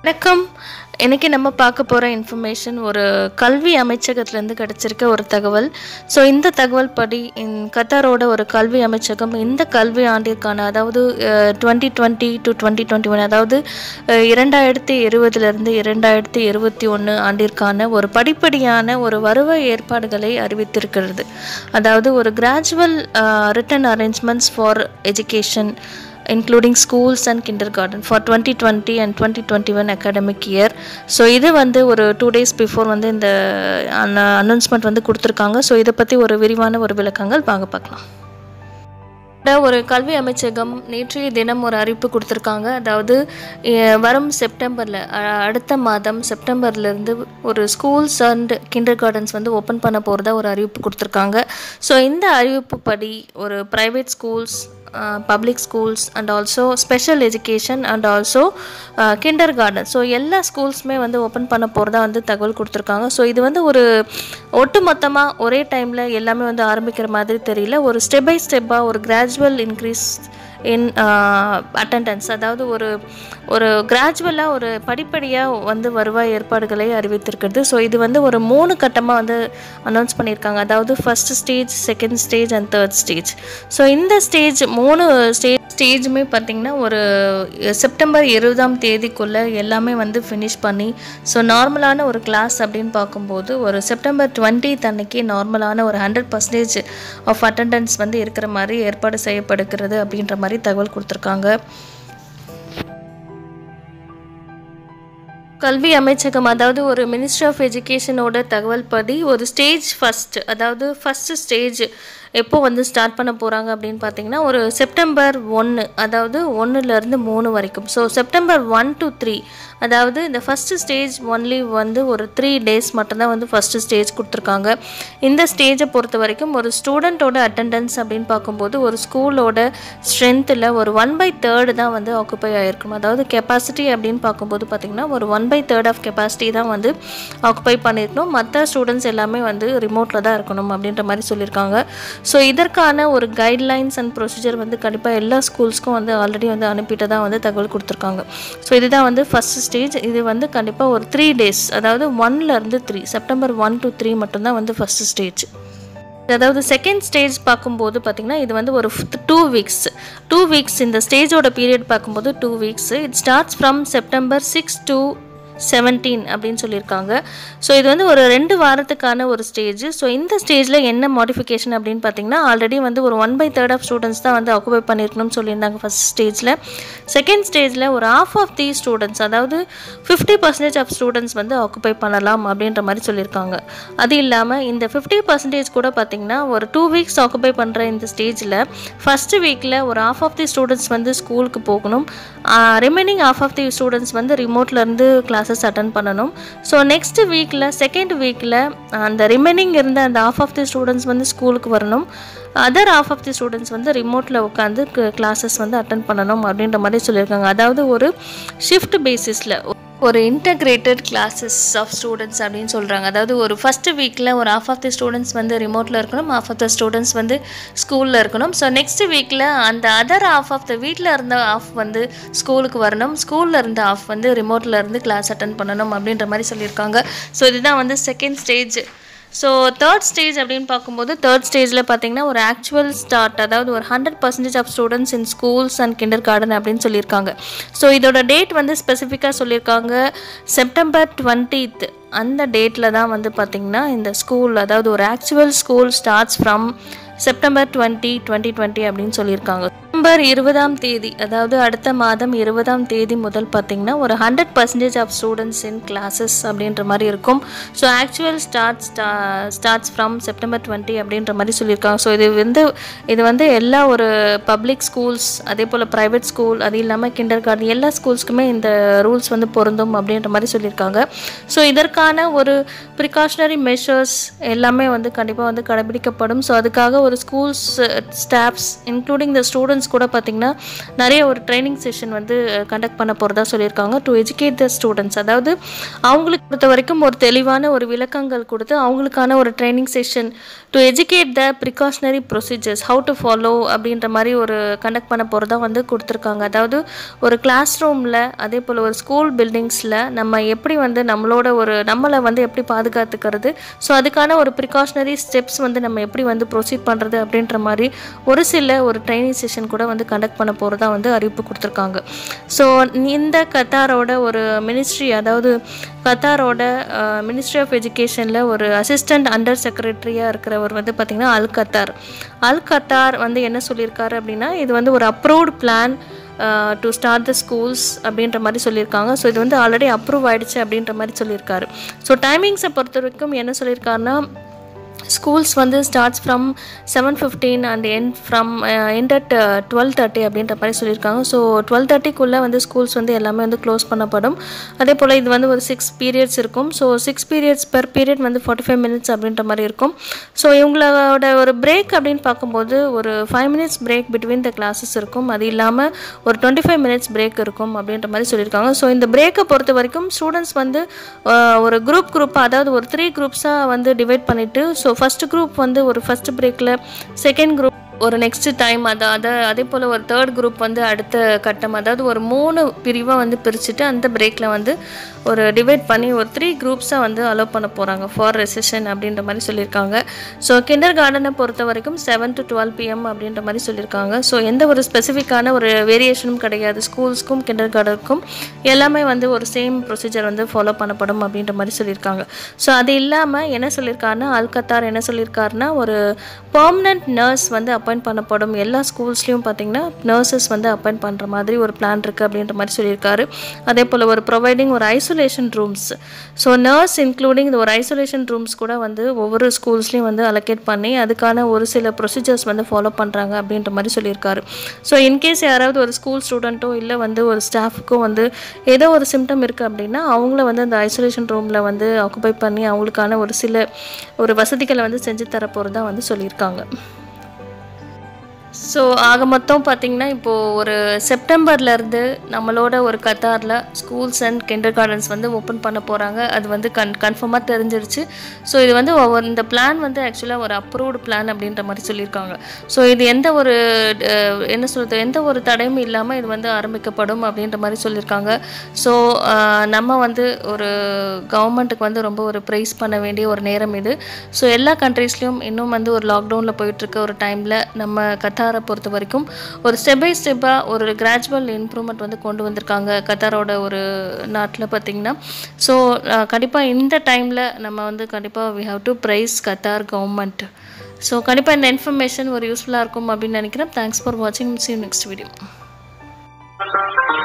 வணக்கம் இன்னைக்கு நம்ம பார்க்க போகிற இன்ஃபர்மேஷன் ஒரு கல்வி அமைச்சகத்திலேருந்து கிடச்சிருக்க ஒரு தகவல் ஸோ இந்த தகவல் படி இந் கத்தாரோட ஒரு கல்வி அமைச்சகம் இந்த கல்வி ஆண்டிற்கான அதாவது twenty twenty two twenty twenty one அதாவது அஹ், இரண்டாயிரத்தி இருபதுலேருந்து இரண்டாயிரத்தி இருபத்தி ஒன்று ஆண்டிற்கான ஒரு படிப்படியான ஒரு வருவாய் ஏற்பாடுகளை அறிவித்திருக்கிறது அதாவது ஒரு gradual return arrangements for education including schools and kindergarten for 2020 and 2021 academic year so இது வந்து ஒரு டூ டேஸ் பிஃபோர் வந்து இந்த அனௌன்ஸ்மெண்ட் வந்து கொடுத்துருக்காங்க ஸோ இதை பற்றி ஒரு விரிவான ஒரு விளக்கங்கள் வாங்க பார்க்கலாம் இந்த ஒரு கல்வி அமைச்சகம் நேற்றைய தினம் ஒரு அறிவிப்பு கொடுத்துருக்காங்க அதாவது அஹ், வரும் செப்டம்பரில் அடுத்த மாதம் செப்டம்பர்லேருந்து ஒரு ஸ்கூல்ஸ் அண்ட் கிண்டர் கார்டன்ஸ் வந்து ஓப்பன் பண்ண போகிறதா ஒரு அறிவிப்பு கொடுத்துருக்காங்க ஸோ இந்த அறிவிப்பு படி ஒரு private schools public schools and also special education and also kindergarten so எல்லா ஸ்கூல்ஸுமே வந்து ஓப்பன் பண்ண போகிறதா வந்து தகவல் கொடுத்துருக்காங்க ஸோ இது வந்து ஒரு ஒட்டுமொத்தமாக ஒரே டைமில் எல்லாமே வந்து ஆரம்பிக்கிற மாதிரி தெரியல ஒரு ஸ்டெப் பை ஸ்டெப்பாக ஒரு கிராஜுவல் இன்க்ரீஸ் இன் அட்டண்டன்ஸ் அதாவது ஒரு ஒரு கிராஜுவலாக ஒரு படிப்படியாக வந்து வருவாய் ஏற்பாடுகளை அறிவித்திருக்கிறது ஸோ இது வந்து ஒரு மூணு கட்டமாக வந்து அனௌன்ஸ் பண்ணியிருக்காங்க அதாவது first stage second stage and third stage so இந்த ஸ்டேஜ் மூணு ஸ்டேஜ் ஸ்டேஜுமே பார்த்திங்கன்னா ஒரு செப்டம்பர் இருபதாம் தேதிக்குள்ளே எல்லாமே வந்து ஃபினிஷ் பண்ணி ஸோ நார்மலான ஒரு கிளாஸ் அப்படின்னு பார்க்கும்போது ஒரு செப்டம்பர் டுவெண்ட்டி அன்னைக்கு நார்மலான ஒரு ஹண்ட்ரட் பர்சன்டேஜ் ஆஃப் அட்டண்டன்ஸ் வந்து இருக்கிற மாதிரி ஏற்பாடு செய்யப்படுகிறது அப்படின்ற மாதிரி தகவல் கொடுத்துருக்காங்க கல்வி அமைச்சகம் அதாவது ஒரு மினிஸ்ட்ரி ஆஃப் எஜுகேஷனோட தகவல் படி ஒரு ஸ்டேஜ் ஃபஸ்ட் அதாவது ஃபஸ்ட்டு ஸ்டேஜ் எப்போ வந்து ஸ்டார்ட் பண்ண போகிறாங்க அப்படின்னு பார்த்தீங்கன்னா ஒரு செப்டம்பர் ஒன்று அதாவது ஒன்றுலேருந்து மூணு வரைக்கும் so September one to three அதாவது இந்த ஃபஸ்ட்டு ஸ்டேஜ் ஒன்லி வந்து ஒரு த்ரீ டேஸ் மட்டும்தான் வந்து ஃபஸ்ட்டு ஸ்டேஜ் கொடுத்துருக்காங்க இந்த ஸ்டேஜை பொறுத்த வரைக்கும் ஒரு ஸ்டூடெண்ட்டோட அட்டெண்டன்ஸ் அப்படின்னு பார்க்கும்போது ஒரு ஸ்கூலோட ஸ்ட்ரென்த்தில் ஒரு ஒன் பை தேர்டு தான் வந்து ஆக்குப்பை ஆகிருக்கும் அதாவது கெப்பாசிட்டி அப்படின்னு பார்க்கும்போது பார்த்திங்கன்னா ஒரு one by third of capacity தான் வந்து ஆக்குப்பை பண்ணியிருக்கணும் மற்ற ஸ்டூடெண்ட்ஸ் எல்லாமே வந்து ரிமோட்டில் தான் இருக்கணும் அப்படின்ற மாதிரி சொல்லியிருக்காங்க ஸோ இதற்கான ஒரு கைட்லைன்ஸ் அண்ட் ப்ரொசீஜர் வந்து கண்டிப்பாக எல்லா ஸ்கூல்ஸ்க்கும் வந்து ஆல்ரெடி வந்து அனுப்பிட்டு தான் வந்து தகவல் கொடுத்துருக்காங்க ஸோ இதுதான் வந்து ஃபஸ்ட் ஸ்டேஜ் இது வந்து கண்டிப்பாக ஒரு த்ரீ டேஸ் அதாவது ஒன்லேருந்து three September one to three மட்டும்தான் வந்து ஃபஸ்ட்டு ஸ்டேஜ் அதாவது செகண்ட் ஸ்டேஜ் பார்க்கும்போது பார்த்திங்கன்னா இது வந்து ஒரு டூ வீக்ஸ் டூ வீக்ஸ் இந்த ஸ்டேஜோட பீரியட் பார்க்கும்போது two weeks it starts from September six to seventeen அப்படின்னு சொல்லியிருக்காங்க ஸோ இது வந்து ஒரு ரெண்டு வாரத்துக்கான ஒரு ஸ்டேஜ் ஸோ இந்த ஸ்டேஜில் என்ன மாடிஃபிகேஷன் அப்படின்னு பார்த்தீங்கன்னா ஆல்ரெடி வந்து ஒரு one by third of students தான் வந்து ஆக்குபை பண்ணியிருக்கணும்னு சொல்லியிருந்தாங்க ஃபஸ்ட் ஸ்டேஜில் செகண்ட் ஸ்டேஜில் ஒரு ஆஃப் ஆஃப் தி ஸ்டூடெண்ட்ஸ் அதாவது ஃபிஃப்டி பர்சன்டேஜ் ஆஃப் ஸ்டூடெண்ட்ஸ் வந்து ஆக்குபை பண்ணலாம் அப்படின்ற மாதிரி சொல்லியிருக்காங்க அது இல்லாமல் இந்த ஃபிஃப்டி பர்சன்டேஜ் கூட பார்த்திங்கன்னா ஒரு டூ வீக்ஸ் ஆக்குபை பண்ணுற இந்த ஸ்டேஜில் ஃபஸ்ட்டு வீக்கில் ஒரு ஆஃப் ஆஃப் தி ஸ்டூடெண்ட்ஸ் வந்து ஸ்கூலுக்கு போகணும் remaining half of the students வந்து ரிமோட்லேருந்து கிளாஸஸ் அட்டன் பண்ணணும் ஸோ நெக்ஸ்ட் வீக்கில் செகண்ட் வீக்கில் அந்த ரிமைனிங் இருந்த அந்த ஆஃப் ஆஃப் தி ஸ்டூடெண்ட்ஸ் வந்து ஸ்கூலுக்கு வரணும் other half of the students வந்து ரிமோட்டில் உட்காந்து கிளாஸஸ் வந்து அட்டன் பண்ணணும் அப்படின்ற மாதிரி சொல்லியிருக்காங்க அதாவது ஒரு ஷிஃப்ட் பேசிஸில் ஒரு இன்டகிரேட்டட் கிளாஸஸ் ஆஃப் ஸ்டூடெண்ட்ஸ் அப்படின்னு சொல்கிறாங்க அதாவது ஒரு ஃபஸ்ட்டு வீக்கில் ஒரு ஆஃப் ஆஃப் தி ஸ்டூடெண்ட்ஸ் வந்து ரிமோட்டில் இருக்கணும் ஆஃப் ஆஃப் த ஸ்டூடெண்ட்ஸ் வந்து ஸ்கூலில் இருக்கணும் ஸோ நெக்ஸ்ட் வீக்கில் அந்த அதர் ஆஃப் ஆஃப் த வீட்டில் இருந்த ஆஃப் வந்து ஸ்கூலுக்கு வரணும் ஸ்கூலில் இருந்த ஆஃப் வந்து ரிமோட்டில் இருந்து கிளாஸ் அட்டன் பண்ணணும் அப்படின்ற மாதிரி சொல்லியிருக்காங்க ஸோ இதுதான் வந்து second stage so third stage அப்படின்னு பார்க்கும்போது தேர்ட் ஸ்டேஜில் பார்த்தீங்கன்னா ஒரு ஆக்சுவல் ஸ்டார்ட் அதாவது ஒரு hundred percentage of students in schools and kindergarten அப்படின்னு சொல்லியிருக்காங்க ஸோ இதோட டேட் வந்து ஸ்பெசிஃபிக்காக சொல்லியிருக்காங்க செப்டம்பர் டுவெண்ட்டீத் அந்த டேட்டில் தான் வந்து பார்த்திங்கன்னா இந்த ஸ்கூல் அதாவது ஒரு actual school starts from September twenty twenty twenty அப்படின்னு சொல்லியிருக்காங்க செப்டம்பர் இருபதாம் தேதி அதாவது அடுத்த மாதம் இருபதாம் தேதி முதல் பார்த்திங்கன்னா ஒரு hundred percentage of students in classes அப்படின்ற மாதிரி இருக்கும் so actual start starts from September twenty அப்படின்ற மாதிரி சொல்லியிருக்காங்க ஸோ இது வந்து இது வந்து எல்லா ஒரு பப்ளிக் ஸ்கூல்ஸ் அதே போல் ப்ரைவேட் ஸ்கூல் அது இல்லாமல் கிண்டர் கார்டன் எல்லா ஸ்கூல்ஸ்க்குமே இந்த ரூல்ஸ் வந்து பொருந்தும் அப்படின்ற மாதிரி சொல்லியிருக்காங்க ஸோ இதற்கான ஒரு ப்ரிகாஷனரி மெஷர்ஸ் எல்லாமே வந்து கண்டிப்பாக வந்து கடைபிடிக்கப்படும் ஸோ அதுக்காக ஒரு schools staffs including the students கூட பார்த்திங்கன்னா நிறைய ஒரு ட்ரைனிங் செஷன் வந்து கண்டக்ட் பண்ண போகிறதா சொல்லியிருக்காங்க டு எஜுகேட் த ஸ்டூடெண்ட்ஸ் அதாவது அவங்களுக்கு பொறுத்த வரைக்கும் ஒரு தெளிவான ஒரு விளக்கங்கள் கொடுத்து அவங்களுக்கான ஒரு training session to educate the precautionary procedures how to follow அப்படின்ற மாதிரி ஒரு கண்டக்ட் பண்ண போகிறதா வந்து கொடுத்துருக்காங்க அதாவது ஒரு கிளாஸ் ரூமில் அதே போல் ஒரு ஸ்கூல் பில்டிங்ஸில் நம்ம எப்படி வந்து நம்மளோட ஒரு நம்மளை வந்து எப்படி பாதுகாத்துக்கிறது ஸோ அதுக்கான ஒரு ப்ரிகாஷனரி ஸ்டெப்ஸ் வந்து நம்ம எப்படி வந்து ப்ரொசீட் பண்ணுறது அப்படின்ற மாதிரி ஒரு சில ஒரு ட்ரைனிங் செஷன் கூட வந்து கண்டக்ட் பண்ண போகிறதா வந்து அறிவிப்பு கொடுத்துருக்காங்க ஸோ இந்த கத்தாரோட ஒரு மினிஸ்ட்ரி அதாவது கத்தாரோட மினிஸ்ட்ரி ஆஃப் எஜுகேஷனில் ஒரு அசிஸ்டண்ட் அண்டர் செக்ரட்டரியாக இருக்கிறவர் வந்து பார்த்திங்கன்னா அல் கத்தார் அல் கத்தார் வந்து என்ன சொல்லியிருக்காரு அப்படின்னா இது வந்து ஒரு approved plan to start the schools அப்படின்ற மாதிரி சொல்லியிருக்காங்க ஸோ இது வந்து ஆல்ரெடி அப்ரூவ் ஆயிடுச்சு அப்படின்ற மாதிரி சொல்லியிருக்காரு ஸோ டைமிங்ஸை பொறுத்த வரைக்கும் என்ன சொல்லியிருக்காருன்னா ஸ்கூல்ஸ் வந்து starts from seven fifteen and என் from end at twelve thirty அப்படின்ற மாதிரி சொல்லியிருக்காங்க ஸோ டுவெல் தேர்ட்டிக்குள்ளே வந்து ஸ்கூல்ஸ் வந்து எல்லாமே வந்து க்ளோஸ் பண்ணப்படும் அதே போல் இது வந்து ஒரு சிக்ஸ் பீரியட்ஸ் இருக்கும் ஸோ சிக்ஸ் பீரியட்ஸ் பெர் பீரியட் வந்து ஃபார்ட்டி ஃபைவ் மினிட்ஸ் அப்படின்ற மாதிரி இருக்கும் ஸோ இவங்களோட ஒரு பிரேக் அப்படின்னு பார்க்கும்போது ஒரு five minutes break between the classes இருக்கும் அது இல்லாமல் ஒரு டுவெண்ட்டி ஃபைவ் மினிட்ஸ் பிரேக் இருக்கும் அப்படின்ற மாதிரி சொல்லியிருக்காங்க ஸோ இந்த பிரேக்கை பொறுத்த வரைக்கும் ஸ்டூடெண்ட்ஸ் வந்து அஹ், ஒரு குரூப் குரூப்பாக அதாவது ஒரு த்ரீ குரூப்ஸாக வந்து டிவைட் பண்ணிவிட்டு ஸோ ஃபஸ்ட் குரூப் வந்து ஒரு ஃபஸ்ட் பிரேக்கில் செகண்ட் குரூப் ஒரு நெக்ஸ்ட் டைம் அதை அதை அதே போல் ஒரு தேர்ட் குரூப் வந்து அடுத்த கட்டம் அதாவது ஒரு மூணு பிரிவாக வந்து பிரிச்சுட்டு அந்த பிரேக்கில் வந்து ஒரு டிவைட் பண்ணி ஒரு த்ரீ குரூப்ஸாக வந்து அலோவ் பண்ண போகிறாங்க ஃபார் ரெசிஷன் அப்படின்ற மாதிரி சொல்லியிருக்காங்க ஸோ கிண்டர் கார்டனை பொறுத்த வரைக்கும் செவன் டு டுவெல் பிஎம் அப்படின்ற மாதிரி சொல்லியிருக்காங்க ஸோ எந்த ஒரு ஸ்பெசிஃபிக்கான ஒரு வேரியேஷனும் கிடையாது ஸ்கூல்ஸ்க்கும் கிண்டர் கார்டனுக்கும் எல்லாமே வந்து ஒரு சேம் ப்ரொசீஜர் வந்து ஃபாலோ பண்ணப்படும் அப்படின்ற மாதிரி சொல்லியிருக்காங்க ஸோ அது இல்லாமல் என்ன சொல்லியிருக்காருன்னா அல்கத்தார் என்ன சொல்லியிருக்காருன்னா ஒரு பர்மனண்ட் நர்ஸ் வந்து அப்பாயிண்ட் பண்ணப்படும் எல்லா ஸ்கூல்ஸ்லேயும் பார்த்தீங்கன்னா நர்சஸ் வந்து அப்பாயிண்ட் பண்ணுற மாதிரி ஒரு பிளான் இருக்குது அப்படின்ற மாதிரி சொல்லியிருக்காரு அதே போல் ஒரு ப்ரொவைடிங் ஒரு isolation rooms so nurse including இந்த ஒரு ஐசோலேஷன் ரூம்ஸ் கூட வந்து ஒவ்வொரு ஸ்கூல்ஸ்லேயும் வந்து அலோகேட் பண்ணி அதுக்கான ஒரு சில ப்ரொசீஜர்ஸ் வந்து ஃபாலோ பண்ணுறாங்க அப்படின்ற மாதிரி சொல்லியிருக்காரு ஸோ இன்கேஸ் யாராவது ஒரு ஸ்கூல் ஸ்டூடெண்ட்டோ இல்லை வந்து ஒரு ஸ்டாஃபுக்கோ வந்து ஏதோ ஒரு சிம்டம் இருக்குது அப்படின்னா அவங்கள வந்து அந்த ஐசோலேஷன் ரூமில் வந்து ஆக்குபை பண்ணி அவங்களுக்கான ஒரு சில ஒரு வசதிகளை வந்து செஞ்சு தர போகிறதா வந்து சொல்லியிருக்காங்க ஸோ ஆக மொத்தம் பார்த்திங்கன்னா இப்போது ஒரு செப்டம்பர்லேருந்து நம்மளோட ஒரு கத்தாரில் ஸ்கூல்ஸ் அண்ட் கிண்டர் கார்டன்ஸ் வந்து ஓப்பன் பண்ண போகிறாங்க அது வந்து கன் கன்ஃபார்மாக தெரிஞ்சிருச்சு ஸோ இது வந்து ஒவ்வொரு இந்த பிளான் வந்து ஆக்சுவலாக ஒரு அப்ரூவ்டு பிளான் அப்படின்ற மாதிரி சொல்லியிருக்காங்க ஸோ இது எந்த ஒரு அஹ், என்ன சொல்கிறது எந்த ஒரு தடையும் இல்லாமல் இது வந்து ஆரம்பிக்கப்படும் அப்படின்ற மாதிரி சொல்லியிருக்காங்க ஸோ நம்ம வந்து ஒரு கவர்மெண்ட்டுக்கு வந்து ரொம்ப ஒரு ப்ரைஸ் பண்ண வேண்டிய ஒரு நேரம் இது ஸோ எல்லா கண்ட்ரீஸ்லையும் இன்னும் வந்து ஒரு லாக்டவுனில் போயிட்டுருக்க ஒரு டைமில் நம்ம கத்தாரை பொறுத்த வரைக்கும் ஒரு ஸ்டெப் பை ஸ்டெப்பாக ஒரு கிராஜுவல் இம்ப்ரூவ்மெண்ட் வந்து கொண்டு வந்திருக்காங்க கத்தாரோட ஒரு நாட்டில் பார்த்திங்கன்னா ஸோ கண்டிப்பாக இந்த டைமில் நம்ம வந்து கண்டிப்பாக we have to praise Qatar government so கண்டிப்பாக இந்த இன்ஃபர்மேஷன் ஒரு யூஸ்ஃபுல்லாக இருக்கும் அப்படின்னு நினைக்கிறேன் தேங்க்ஸ் ஃபார் வாட்சிங் சி நெக்ஸ்ட் வீடியோ